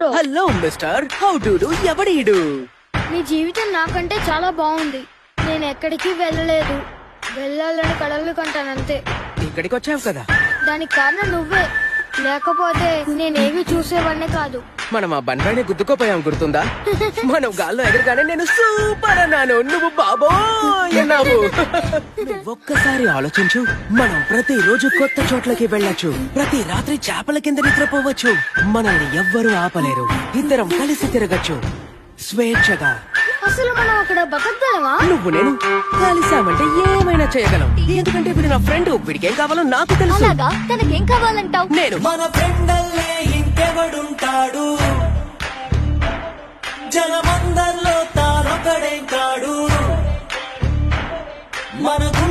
hello mister how do do ఎవడీడు నీ జీవితం నాకంటే చాలా బాగుంది నేను ఎక్కడికి వెళ్ళలేదు వెళ్ళాలని కలలు కంటానంతే ఇక్కడికి వచ్చావు కదా దానికి కారణం నువ్వే లేకపోతే నేనేమి చూసేవాడిని కాదు మనం ఆ బండ్రాని గుద్దుకోపోయాం గుర్తుందా మనం గాల్లో ఎగరగానే నేను సూపర్ అన్నాను నువ్వు బాబోయ్ అన్నావు నువ్వు ఒక్కసారి ఆలోచించు మనం ప్రతి రోజు కొత్త చోట్లకి వెళ్ళొచ్చు ప్రతి రాత్రి చేపల కింద నిద్రపోవచ్చు మనల్ని ఎవ్వరూ ఆపలేరు ఇద్దరం కలిసి తిరగచ్చు స్వేచ్ఛగా అసలు మనం అక్కడ బతకగలమా నువ్వు నేను కలిసామంటే ఏమైనా చేయగలం ఎందుకంటే వీడు నా ఫ్రెండ్ వీడికేం కావాలో నాకు తెలుసు అలాగా తనకేం కావాలంటావు నేను మన ఫ్రెండల్లే ఇంకెవడుంటాడు జనమందరిలో తానొకడే కాడు మనకు